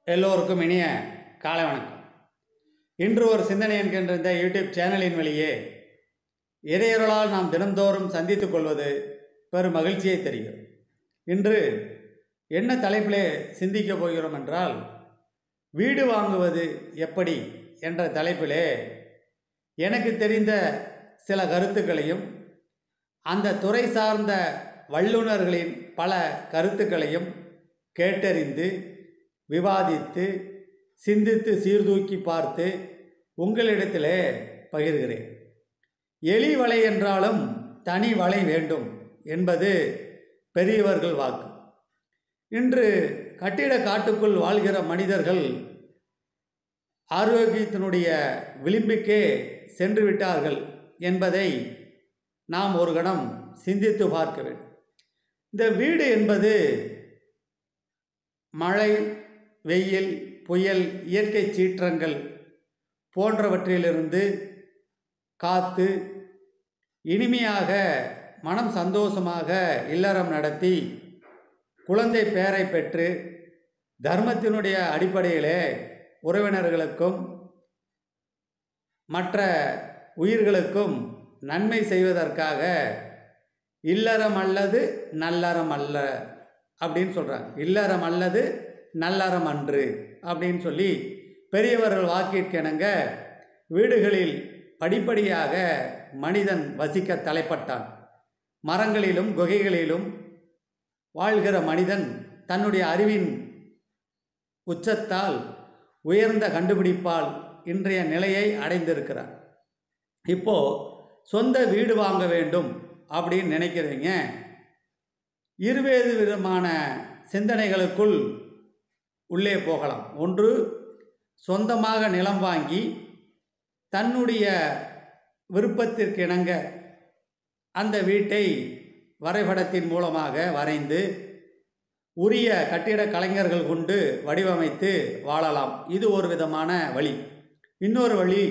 எல்லோருக்கும் இனிய காலை வணக்கம் இன்று ஒரு சிந்தனை என்கின்ற இந்த யூடியூப் சேனலின் வழியே இறையருளால் நாம் தினந்தோறும் சந்தித்துக் கொள்வது பெரும் மகிழ்ச்சியை தெரிகிறது இன்று என்ன தலைப்பிலே சிந்திக்கப் போகிறோம் என்றால் வீடு வாங்குவது எப்படி என்ற தலைப்பிலே எனக்கு தெரிந்த சில கருத்துக்களையும் அந்த துறை சார்ந்த வல்லுநர்களின் பல கருத்துக்களையும் கேட்டறிந்து விவாதித்து சிந்தித்து சீர்தூக்கி பார்த்து உங்களிடத்திலே பகிர்கிறேன் எலி வலை என்றாலும் தனி வலை வேண்டும் என்பது பெரியவர்கள் வாக்கு இன்று கட்டிட காட்டுக்குள் வாழ்கிற மனிதர்கள் ஆரோக்கியத்தினுடைய விளிம்புக்கே சென்று விட்டார்கள் என்பதை நாம் ஒரு கணம் சிந்தித்து பார்க்க வேண்டும் இந்த வீடு என்பது மழை வெயில் புயல் இயற்கை சீற்றங்கள் போன்றவற்றிலிருந்து காத்து இனிமையாக மனம் சந்தோஷமாக இல்லறம் நடத்தி குழந்தை பேரை பெற்று தர்மத்தினுடைய அடிப்படையிலே உறவினர்களுக்கும் மற்ற உயிர்களுக்கும் நன்மை செய்வதற்காக இல்லறம் அல்லது நல்லறம் அல்ல அப்படின்னு சொல்கிறாங்க இல்லறம் அல்லது நல்லறம் அன்று அப்படின்னு சொல்லி பெரியவர்கள் வாக்கிற்கிணங்க வீடுகளில் படிப்படியாக மனிதன் வசிக்க தலைப்பட்டான் மரங்களிலும் குகைகளிலும் வாழ்கிற மனிதன் தன்னுடைய அறிவின் உச்சத்தால் உயர்ந்த கண்டுபிடிப்பால் இன்றைய நிலையை அடைந்திருக்கிறார் இப்போ சொந்த வீடு வாங்க வேண்டும் அப்படின்னு நினைக்கிறவங்க இருவேறு விதமான சிந்தனைகளுக்குள் உள்ளே போகலாம் ஒன்று சொந்தமாக நிலம் வாங்கி தன்னுடைய விருப்பத்திற்கு இணங்க அந்த வீட்டை வரைபடத்தின் மூலமாக வரைந்து உரிய கட்டிட கலைஞர்கள் கொண்டு வடிவமைத்து வாழலாம் இது ஒரு விதமான வழி இன்னொரு வழி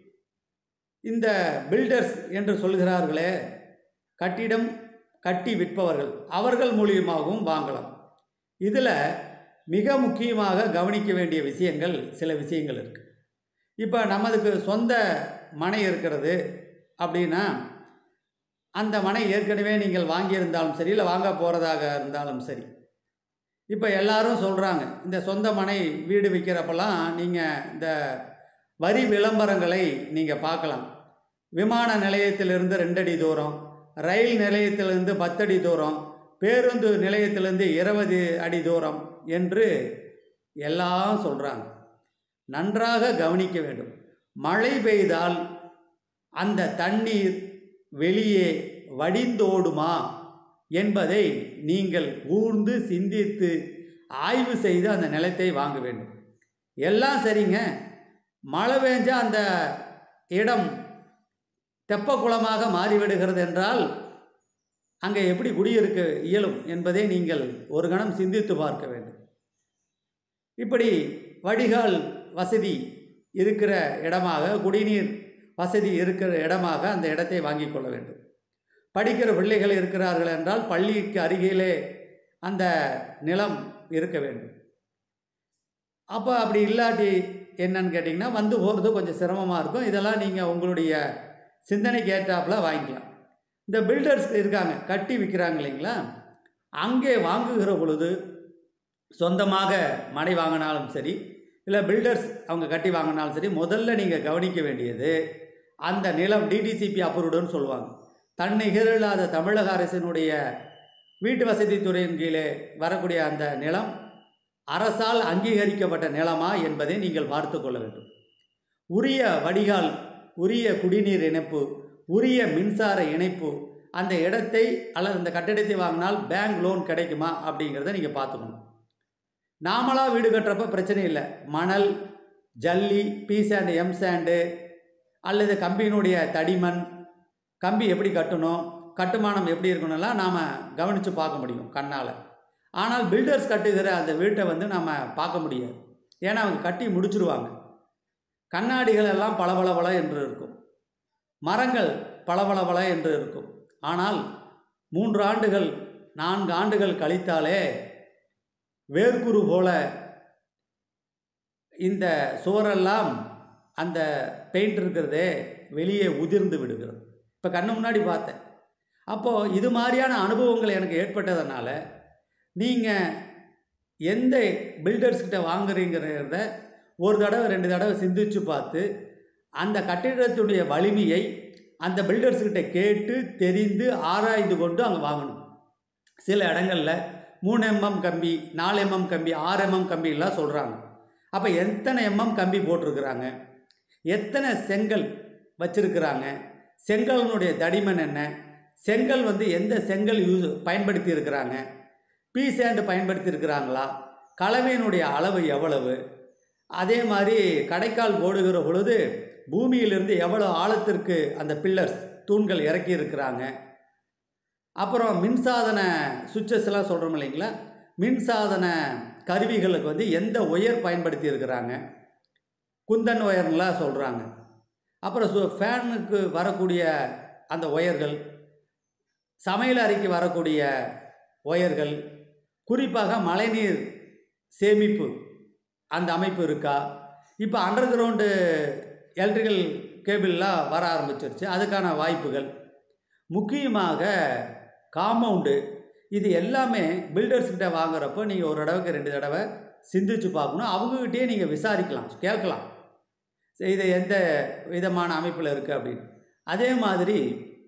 இந்த பில்டர்ஸ் என்று சொல்கிறார்களே கட்டிடம் கட்டி விற்பவர்கள் அவர்கள் மூலியமாகவும் வாங்கலாம் இதில் மிக முக்கியமாக கவனிக்க வேண்டிய விஷயங்கள் சில விஷயங்கள் இருக்குது இப்போ நமதுக்கு சொந்த மனை இருக்கிறது அப்படின்னா அந்த மனை ஏற்கனவே நீங்கள் வாங்கியிருந்தாலும் சரி இல்லை வாங்க போகிறதாக இருந்தாலும் சரி இப்போ எல்லாரும் சொல்கிறாங்க இந்த சொந்த மனை வீடு விற்கிறப்பெல்லாம் நீங்கள் இந்த வரி விளம்பரங்களை நீங்கள் பார்க்கலாம் விமான நிலையத்திலிருந்து ரெண்டடி தூரம் ரயில் நிலையத்திலிருந்து பத்தடி தூரம் பேருந்து நிலையத்திலிருந்து இருபது அடி தூரம் என்று எல்லாம் சொல்கிறாங்க நன்றாக கவனிக்க வேண்டும் மழை பெய்தால் அந்த தண்ணீர் வெளியே வடிந்தோடுமா என்பதை நீங்கள் கூர்ந்து சிந்தித்து ஆய்வு செய்து அந்த நிலத்தை வாங்க வேண்டும் எல்லாம் சரிங்க மழை பெஞ்சால் அந்த இடம் தெப்ப குளமாக மாறிவிடுகிறது என்றால் அங்கே எப்படி குடியிருக்க இயலும் என்பதை நீங்கள் ஒரு கணம் சிந்தித்து பார்க்க வேண்டும் இப்படி வடிகால் வசதி இருக்கிற இடமாக குடிநீர் வசதி இருக்கிற இடமாக அந்த இடத்தை வாங்கி கொள்ள வேண்டும் படிக்கிற பிள்ளைகள் இருக்கிறார்கள் என்றால் பள்ளிக்கு அருகிலே அந்த நிலம் இருக்க வேண்டும் அப்போ அப்படி இல்லாட்டி என்னன்னு கேட்டிங்கன்னா வந்து போகிறது கொஞ்சம் சிரமமாக இருக்கும் இதெல்லாம் நீங்கள் உங்களுடைய சிந்தனைக்கு ஏற்றாப்புல வாங்கிக்கலாம் இந்த பில்டர்ஸ் இருக்காங்க கட்டி விற்கிறாங்க இல்லைங்களா அங்கே வாங்குகிற பொழுது சொந்தமாக மனை வாங்கினாலும் சரி இல்லை பில்டர்ஸ் அவங்க கட்டி வாங்கினாலும் சரி முதல்ல நீங்கள் கவனிக்க வேண்டியது அந்த நிலம் டிடிசிபி அப்ரூவ்டுன்னு சொல்லுவாங்க தன்னிகர் இல்லாத தமிழக அரசினுடைய வீட்டு வசதி துறையின் கீழே வரக்கூடிய அந்த நிலம் அரசால் அங்கீகரிக்கப்பட்ட நிலமா என்பதை நீங்கள் பார்த்து கொள்ள வேண்டும் உரிய வடிகால் உரிய குடிநீர் இணைப்பு உரிய மின்சார இணைப்பு அந்த இடத்தை அல்லது அந்த கட்டிடத்தை வாங்கினால் பேங்க் லோன் கிடைக்குமா அப்படிங்கிறத நீங்கள் பார்த்துக்கணும் நாமளாக வீடு கட்டுறப்ப பிரச்சனை இல்லை மணல் ஜல்லி பி சாண்டு எம் சாண்டு அல்லது கம்பியினுடைய தடிமண் கம்பி எப்படி கட்டணும் கட்டுமானம் எப்படி இருக்கணும்லாம் நாம் கவனித்து பார்க்க முடியும் கண்ணால் ஆனால் பில்டர்ஸ் கட்டுகிற அந்த வீட்டை வந்து நம்ம பார்க்க முடியாது ஏன்னா அவங்க கட்டி முடிச்சிருவாங்க கண்ணாடிகள் எல்லாம் பளபளபள என்று இருக்கும் மரங்கள் பளபளபள என்று இருக்கும் ஆனால் மூன்று ஆண்டுகள் நான்கு ஆண்டுகள் கழித்தாலே வேர்க்குரு போல இந்த சுவரெல்லாம் அந்த பெயிண்ட் இருக்கிறதே வெளியே உதிர்ந்து விடுகிறது இப்போ கண்ணு முன்னாடி பார்த்தேன் அப்போது இது மாதிரியான அனுபவங்கள் எனக்கு ஏற்பட்டதுனால நீங்கள் எந்த பில்டர்ஸ்கிட்ட வாங்குறீங்கிறத ஒரு தடவை ரெண்டு தடவை சிந்திச்சு பார்த்து அந்த கட்டிடத்துடைய வலிமையை அந்த பில்டர்ஸ்கிட்ட கேட்டு தெரிந்து ஆராய்ந்து கொண்டு அங்கே வாங்கணும் சில இடங்களில் மூணு எம்எம் கம்பி நாலு எம்எம் கம்பி ஆறு எம்எம் கம்பிலாம் சொல்கிறாங்க அப்போ எத்தனை எம்எம் கம்பி போட்டிருக்கிறாங்க எத்தனை செங்கல் வச்சிருக்கிறாங்க செங்கலினுடைய தடிமன் என்ன செங்கல் வந்து எந்த செங்கல் யூஸ் பயன்படுத்தி இருக்கிறாங்க பீ சேண்டு பயன்படுத்தி இருக்கிறாங்களா கலவையினுடைய அளவு எவ்வளவு அதே மாதிரி கடைக்கால் போடுகிற பொழுது பூமியிலிருந்து எவ்வளோ ஆழத்திற்கு அந்த பில்லர்ஸ் தூண்கள் இறக்கி இருக்கிறாங்க அப்புறம் மின்சாதன சுவிட்சஸ் எல்லாம் சொல்கிறோம் இல்லைங்களா மின்சாதன கருவிகளுக்கு வந்து எந்த ஒயர் பயன்படுத்தி இருக்கிறாங்க குந்தன் ஒயர்லாம் சொல்கிறாங்க அப்புறம் சு ஃபேனுக்கு வரக்கூடிய அந்த ஒயர்கள் சமையல் அறைக்கு வரக்கூடிய ஒயர்கள் குறிப்பாக மழைநீர் சேமிப்பு அந்த அமைப்பு இருக்கா இப்போ அண்டர் கிரவுண்டு எலக்ட்ரிக்கல் கேபிள்லாம் வர ஆரம்பிச்சிருச்சு அதுக்கான வாய்ப்புகள் முக்கியமாக காம்பவுண்டு இது எல்லாமே பில்டர்ஸ்கிட்ட வாங்குறப்போ நீங்கள் ஒரு தடவைக்கு ரெண்டு தடவை சிந்திச்சு பார்க்கணும் அவங்கக்கிட்டே நீங்கள் விசாரிக்கலாம் கேட்கலாம் சரி, இது எந்த விதமான அமைப்பில் இருக்குது அப்படின்னு அதே மாதிரி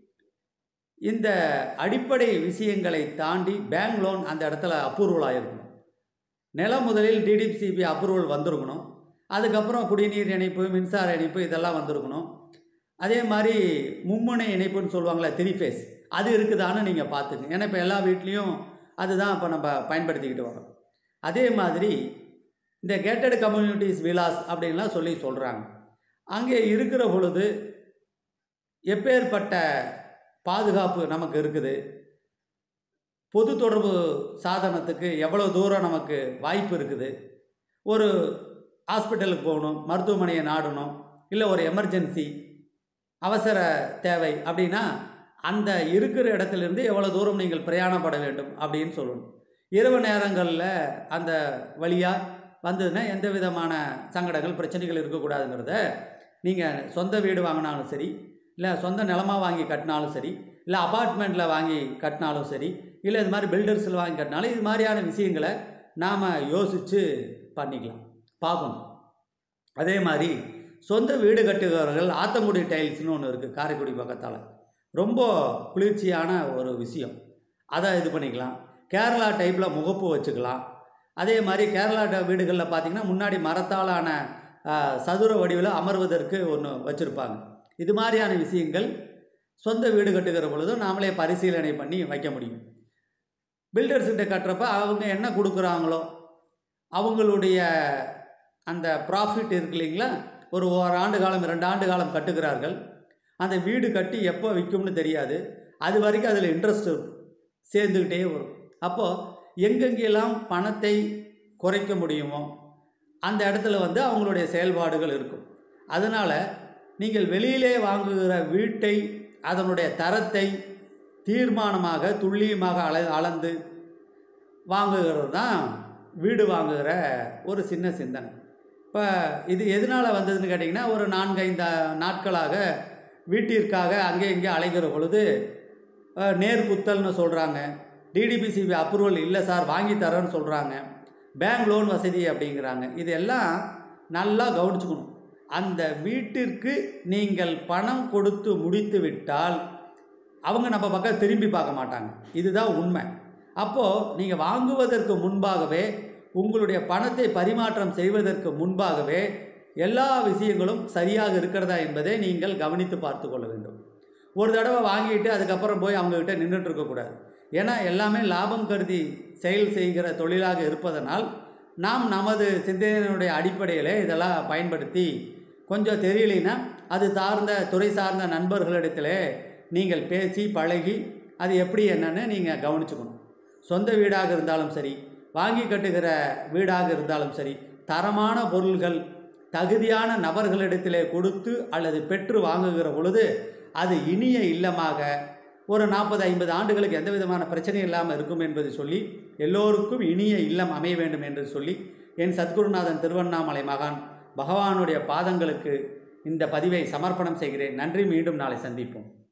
இந்த அடிப்படை விஷயங்களை தாண்டி பேங்க் லோன் அந்த இடத்துல அப்ரூவல் ஆகிருக்கணும் நில முதலில் டிடிசிபி அப்ரூவல் வந்திருக்கணும் அதுக்கப்புறம் குடிநீர் இணைப்பு மின்சார இணைப்பு இதெல்லாம் வந்திருக்கணும் அதே மாதிரி மும்முனை இணைப்புன்னு சொல்லுவாங்களே த்ரீ ஃபேஸ் அது இருக்குதான்னு நீங்கள் பார்த்துங்க ஏன்னா இப்போ எல்லா வீட்லேயும் அதுதான் இப்போ நம்ம பயன்படுத்திக்கிட்டு வரோம் அதே மாதிரி இந்த கேட்டட் கம்யூனிட்டிஸ் விலாஸ் அப்படின்லாம் சொல்லி சொல்கிறாங்க அங்கே இருக்கிற பொழுது எப்பேற்பட்ட பாதுகாப்பு நமக்கு இருக்குது பொது தொடர்பு சாதனத்துக்கு எவ்வளோ தூரம் நமக்கு வாய்ப்பு இருக்குது ஒரு ஹாஸ்பிட்டலுக்கு போகணும் மருத்துவமனையை நாடணும் இல்லை ஒரு எமர்ஜென்சி அவசர தேவை அப்படின்னா அந்த இருக்கிற இடத்துலேருந்து எவ்வளோ தூரம் நீங்கள் பிரயாணப்பட வேண்டும் அப்படின்னு சொல்லணும் இரவு நேரங்களில் அந்த வழியாக வந்ததுன்னா எந்த விதமான சங்கடங்கள் பிரச்சனைகள் இருக்கக்கூடாதுங்கிறத நீங்கள் சொந்த வீடு வாங்கினாலும் சரி இல்லை சொந்த நிலமா வாங்கி கட்டினாலும் சரி இல்லை அபார்ட்மெண்ட்டில் வாங்கி கட்டினாலும் சரி இல்லை இது மாதிரி பில்டர்ஸில் வாங்கி கட்டினாலும் இது மாதிரியான விஷயங்களை நாம் யோசித்து பண்ணிக்கலாம் பார்க்கணும் அதே மாதிரி சொந்த வீடு கட்டுகிறவர்கள் ஆத்தங்குடி டைல்ஸ்னு ஒன்று இருக்குது காரைக்குடி பக்கத்தால் ரொம்ப குளிர்ச்சியான ஒரு விஷயம் அதை இது பண்ணிக்கலாம் கேரளா டைப்பில் முகப்பு வச்சுக்கலாம் அதே மாதிரி கேரளா ட- வீடுகளில் பார்த்திங்கன்னா முன்னாடி மரத்தாலான ஆ, சதுர வடிவில் அமர்வதற்கு ஒன்று வச்சுருப்பாங்க இது மாதிரியான விஷயங்கள் சொந்த வீடு கட்டுகிற பொழுதும் நாமளே பரிசீலனை பண்ணி வைக்க முடியும் பில்டர்ஸ்கிட்ட கட்டுறப்ப அவங்க என்ன கொடுக்குறாங்களோ அவங்களுடைய அந்த ப்ராஃபிட் இருக்கு இல்லைங்களா ஒரு ஒரு ஆண்டு காலம் இரண்டு ஆண்டு காலம் கட்டுகிறார்கள் அந்த வீடு கட்டி எப்போ விற்கும்னு தெரியாது அது வரைக்கும் அதில் இன்ட்ரெஸ்ட் சேர்ந்துக்கிட்டே வரும் அப்போது எங்கெங்கெல்லாம் பணத்தை குறைக்க முடியுமோ அந்த இடத்துல வந்து அவங்களுடைய செயல்பாடுகள் இருக்கும் அதனால் நீங்கள் வெளியிலே வாங்குகிற வீட்டை அதனுடைய தரத்தை தீர்மானமாக துல்லியமாக அள அளந்து வாங்குகிறது தான் வீடு வாங்குகிற ஒரு சின்ன சிந்தனை இப்போ இது எதனால் வந்ததுன்னு கேட்டிங்கன்னா ஒரு நான்கு ஐந்து நாட்களாக வீட்டிற்காக அங்கே இங்கே அலைகிற பொழுது அஹ், நேர்குத்தல்னு சொல்கிறாங்க டிடிபிசிபி அப்ரூவல் இல்லை சார் வாங்கி தரேன்னு சொல்கிறாங்க பேங்க் லோன் வசதி அப்படிங்கிறாங்க இதெல்லாம் நல்லா கவனிச்சுக்கணும் அந்த வீட்டிற்கு நீங்கள் பணம் கொடுத்து முடித்து விட்டால் அவங்க நம்ம பக்கம் திரும்பி பார்க்க மாட்டாங்க இதுதான் உண்மை அப்போது நீங்கள் வாங்குவதற்கு முன்பாகவே உங்களுடைய பணத்தை பரிமாற்றம் செய்வதற்கு முன்பாகவே எல்லா விஷயங்களும் சரியாக இருக்கிறதா என்பதை நீங்கள் கவனித்து பார்த்து கொள்ள வேண்டும் ஒரு தடவை வாங்கிட்டு அதுக்கப்புறம் போய் அவங்கக்கிட்ட நின்றுட்டு இருக்கக்கூடாது ஏன்னா எல்லாமே லாபம் கருதி செயல் செய்கிற தொழிலாக இருப்பதனால் நாம் நமது சிந்தனையினுடைய அடிப்படையில் இதெல்லாம் பயன்படுத்தி கொஞ்சம் தெரியலைன்னா அது சார்ந்த துறை சார்ந்த நண்பர்களிடத்தில் நீங்கள் பேசி பழகி அது எப்படி என்னன்னு நீங்கள் கவனிச்சுக்கணும் சொந்த வீடாக இருந்தாலும் சரி வாங்கி கட்டுகிற வீடாக இருந்தாலும் சரி தரமான பொருள்கள் தகுதியான நபர்களிடத்திலே கொடுத்து அல்லது பெற்று வாங்குகிற பொழுது அது இனிய இல்லமாக ஒரு நாற்பது ஐம்பது ஆண்டுகளுக்கு எந்த விதமான பிரச்சனையும் இல்லாமல் இருக்கும் என்பதை சொல்லி எல்லோருக்கும் இனிய இல்லம் அமைய வேண்டும் என்று சொல்லி என் சத்குருநாதன் திருவண்ணாமலை மகான் பகவானுடைய பாதங்களுக்கு இந்த பதிவை சமர்ப்பணம் செய்கிறேன் நன்றி மீண்டும் நாளை சந்திப்போம்